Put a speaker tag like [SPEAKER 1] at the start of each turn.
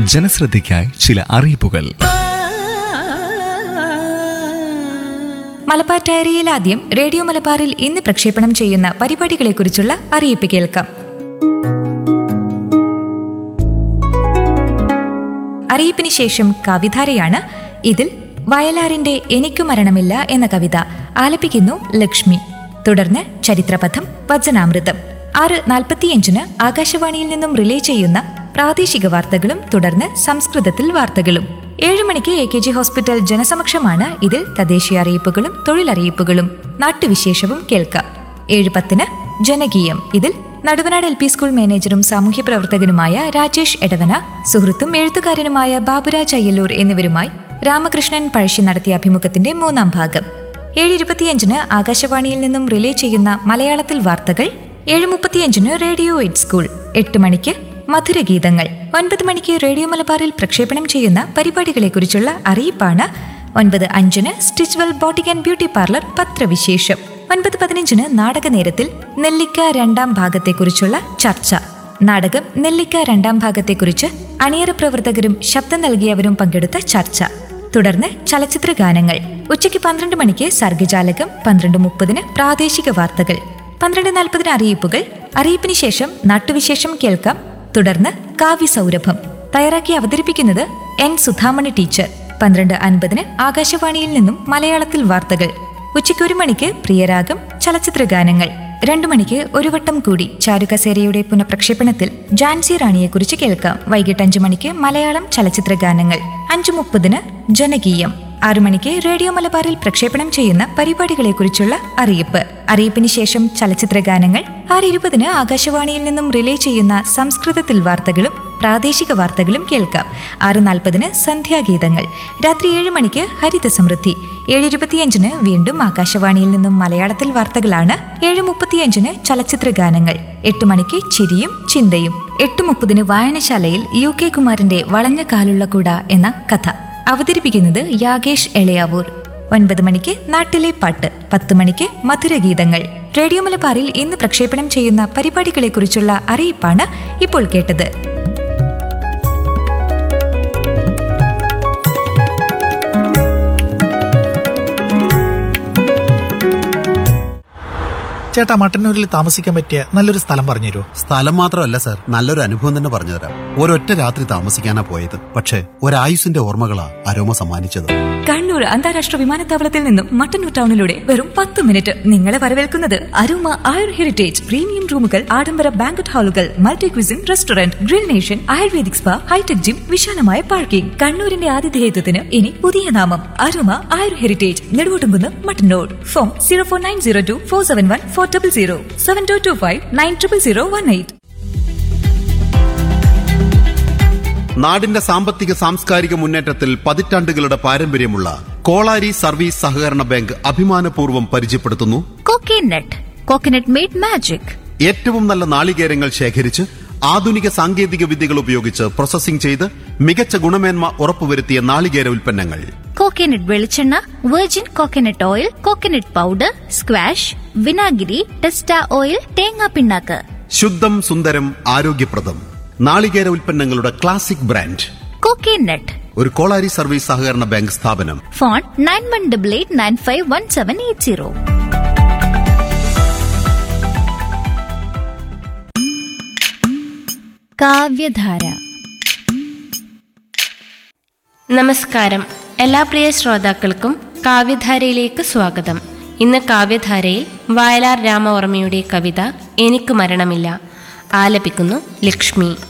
[SPEAKER 1] ജനശ്രദ്ധയ്ക്കായി ചില അറിയിപ്പുകൾ
[SPEAKER 2] മലബാർ ഡയറിയിൽ ആദ്യം റേഡിയോ മലബാറിൽ ഇന്ന് പ്രക്ഷേപണം ചെയ്യുന്ന പരിപാടികളെക്കുറിച്ചുള്ള അറിയിപ്പ് കേൾക്കാം അറിയിപ്പിന് ശേഷം കവിധാരയാണ് ഇതിൽ വയലാറിന്റെ എനിക്കു മരണമില്ല എന്ന കവിത ആലപിക്കുന്നു ലക്ഷ്മി തുടർന്ന് ചരിത്രപഥം വചനാമൃതം ആറ് നാൽപ്പത്തിയഞ്ചിന് ആകാശവാണിയിൽ നിന്നും റിലേ ചെയ്യുന്ന പ്രാദേശിക വാർത്തകളും തുടർന്ന് സംസ്കൃതത്തിൽ വാർത്തകളും ഏഴ് മണിക്ക് എ കെ ജി ഹോസ്പിറ്റൽ ജനസമക്ഷമാണ് ഇതിൽ തദ്ദേശീയ അറിയിപ്പുകളും തൊഴിലറിയിപ്പുകളും നാട്ടുവിശേഷവും കേൾക്കാം ഏഴ് പത്തിന് ജനകീയം ഇതിൽ നടുവനാട് എൽ പി സ്കൂൾ മാനേജറും സാമൂഹ്യ പ്രവർത്തകനുമായ രാജേഷ് എടവന സുഹൃത്തും എഴുത്തുകാരനുമായ ബാബുരാജ് അയ്യല്ലൂർ എന്നിവരുമായി രാമകൃഷ്ണൻ പഴശ്ശി നടത്തിയ അഭിമുഖത്തിന്റെ മൂന്നാം ഭാഗം ഏഴ് ഇരുപത്തിയഞ്ചിന് ആകാശവാണിയിൽ നിന്നും റിലേ ചെയ്യുന്ന മലയാളത്തിൽ വാർത്തകൾ ഏഴ് മുപ്പത്തിയഞ്ചിന് റേഡിയോ എയ്റ്റ് സ്കൂൾ എട്ട് മണിക്ക് മധുരഗീതങ്ങൾ ഒൻപത് മണിക്ക് റേഡിയോ മലബാറിൽ പ്രക്ഷേപണം ചെയ്യുന്ന പരിപാടികളെക്കുറിച്ചുള്ള അറിയിപ്പാണ് ഒൻപത് അഞ്ചിന് Stitchwell boutique and beauty parlour പത്രവിശേഷം ഒൻപത് പതിനഞ്ചിന് നാടകനേരത്തിൽ നെല്ലിക്ക രണ്ടാം ഭാഗത്തെക്കുറിച്ചുള്ള ചർച്ച നാടകം നെല്ലിക്ക രണ്ടാം ഭാഗത്തെക്കുറിച്ച് അണിയറ പ്രവർത്തകരും ശബ്ദം നൽകിയവരും പങ്കെടുത്ത ചർച്ച തുടർന്ന് ചലച്ചിത്ര ഗാനങ്ങൾ ഉച്ചയ്ക്ക് പന്ത്രണ്ട് മണിക്ക് സർഗജാലകം പന്ത്രണ്ട് മുപ്പതിന് പ്രാദേശിക വാർത്തകൾ പന്ത്രണ്ട് നാൽപ്പതിന് അറിയിപ്പുകൾ അറിയിപ്പിന് ശേഷം നാട്ടുവിശേഷം കേൾക്കാം തുടർന്ന് കാവ്യസൗരഭം തയ്യാറാക്കി അവതരിപ്പിക്കുന്നത് എൻ സുധാമണി ടീച്ചർ പന്ത്രണ്ട് അൻപതിന് ആകാശവാണിയിൽ നിന്നും മലയാളത്തിൽ വാർത്തകൾ ഉച്ചയ്ക്ക് ഒരു മണിക്ക് പ്രിയരാഗം ചലച്ചിത്ര ഗാനങ്ങൾ രണ്ടു മണിക്ക് ഒരു വട്ടം കൂടി ചാരുകസേരയുടെ പുനഃപ്രക്ഷേപണത്തിൽ ജാൻസി റാണിയെക്കുറിച്ച് കേൾക്കാം വൈകിട്ട് അഞ്ചു മണിക്ക് മലയാളം ചലച്ചിത്ര ഗാനങ്ങൾ അഞ്ചു മുപ്പതിന് ജനകീയം ആറു മണിക്ക് റേഡിയോ മലബാറിൽ പ്രക്ഷേപണം ചെയ്യുന്ന പരിപാടികളെക്കുറിച്ചുള്ള അറിയിപ്പ് അറിയിപ്പിന് ശേഷം ചലച്ചിത്ര ഗാനങ്ങൾ ആറ് ഇരുപതിന് ആകാശവാണിയിൽ നിന്നും റിലേ ചെയ്യുന്ന സംസ്കൃതത്തിൽ വാർത്തകളും പ്രാദേശിക വാർത്തകളും കേൾക്കാം ആറ് നാൽപ്പതിന് സന്ധ്യാഗീതങ്ങൾ രാത്രി ഏഴ് മണിക്ക് ഹരിത സമൃദ്ധി ഏഴ് ഇരുപത്തിയഞ്ചിന് വീണ്ടും ആകാശവാണിയിൽ നിന്നും മലയാളത്തിൽ വാർത്തകളാണ് ഏഴ് മുപ്പത്തിയഞ്ചിന് ചലച്ചിത്ര ഗാനങ്ങൾ എട്ട് മണിക്ക് ചിരിയും ചിന്തയും എട്ട് മുപ്പതിന് വായനശാലയിൽ യു കെ കുമാരന്റെ വളഞ്ഞ കാലുള്ള കൂട എന്ന കഥ അവതരിപ്പിക്കുന്നത് യാഗേഷ് എളയാവൂർ ഒൻപത് മണിക്ക് നാട്ടിലെ പാട്ട് പത്ത് മണിക്ക് മധുരഗീതങ്ങൾ റേഡിയോ മലബാറിൽ ഇന്ന് പ്രക്ഷേപണം ചെയ്യുന്ന പരിപാടികളെക്കുറിച്ചുള്ള അറിയിപ്പാണ് ഇപ്പോൾ കേട്ടത്
[SPEAKER 3] ചേട്ടാ മട്ടന്നൂരിൽ താമസിക്കാൻ പറ്റിയ നല്ലൊരു സ്ഥലം പറഞ്ഞുതരുമോ
[SPEAKER 4] സ്ഥലം മാത്രമല്ല സർ നല്ലൊരു അനുഭവം തന്നെ പറഞ്ഞുതരാം ഒരൊറ്റ രാത്രി താമസിക്കാനാ പോയത് പക്ഷേ ഒരായുസിന്റെ ഓർമ്മകളാ അരോമ സമ്മാനിച്ചത്
[SPEAKER 2] കണ്ണൂർ അന്താരാഷ്ട്ര വിമാനത്താവളത്തിൽ നിന്നും മട്ടന്നൂർ ടൗണിലൂടെ വെറും പത്ത് മിനിറ്റ് നിങ്ങളെ വരവേൽക്കുന്നത് അരുമ ആയുർ ഹെറിറ്റേജ് പ്രീമിയം റൂമുകൾ ആഡംബര ബാങ്കറ്റ് ഹാളുകൾ multi cuisine restaurant grill nation ayurvedic spa hi tech gym വിശാലമായ പാർക്കിംഗ് കണ്ണൂരിന്റെ ആതിഥേയത്വത്തിന് ഇനി പുതിയ നാമം Aruma Ayur heritage Neduvottumkunnu Mattannur phone zero four nine zero two four seven one four double zero seven two two five nine triple zero one eight
[SPEAKER 4] നാടിന്റെ സാമ്പത്തിക സാംസ്കാരിക മുന്നേറ്റത്തിൽ പതിറ്റാണ്ടുകളുടെ പാരമ്പര്യമുള്ള കോളാരി സർവീസ് സഹകരണ ബാങ്ക് അഭിമാനപൂർവ്വം പരിചയപ്പെടുത്തുന്നു
[SPEAKER 5] കോക്കനട്ട് കോക്കനട്ട് മെയ്ഡ് മാജിക്
[SPEAKER 4] ഏറ്റവും നല്ല നാളികേരങ്ങൾ ശേഖരിച്ച് ആധുനിക സാങ്കേതിക വിദ്യകൾ ഉപയോഗിച്ച് പ്രോസസ്സിംഗ് ചെയ്ത് മികച്ച ഗുണമേന്മ ഉറപ്പുവരുത്തിയ നാളികേര ഉൽപ്പന്നങ്ങൾ
[SPEAKER 5] കോക്കനട്ട് വെളിച്ചെണ്ണ virgin coconut oil coconut powder squash വിനാഗിരി ടെസ്റ്റ ഓയിൽ തേങ്ങാ പിണ്ണാക്ക്
[SPEAKER 4] ശുദ്ധം സുന്ദരം ആരോഗ്യപ്രദം നാളികേര ഉൽപ്പന്നങ്ങളുടെ ക്ലാസിക് ബ്രാൻഡ്
[SPEAKER 5] കോക്കനട്ട്
[SPEAKER 4] ഒരു കോളാരി സർവീസ് സഹകരണ ബാങ്ക് സ്ഥാപനം
[SPEAKER 5] phone nine one double eight nine five one seven eight zero Kavyadhara
[SPEAKER 6] നമസ്കാരം എല്ലാ പ്രിയ ശ്രോതാക്കൾക്കും കാവ്യധാരയിലേക്ക് സ്വാഗതം ഇന്ന് കാവ്യധാരയിൽ വയലാർ രാമവർമ്മയുടെ കവിത എനിക്ക് മരണമില്ല ആലപിക്കുന്നു ലക്ഷ്മി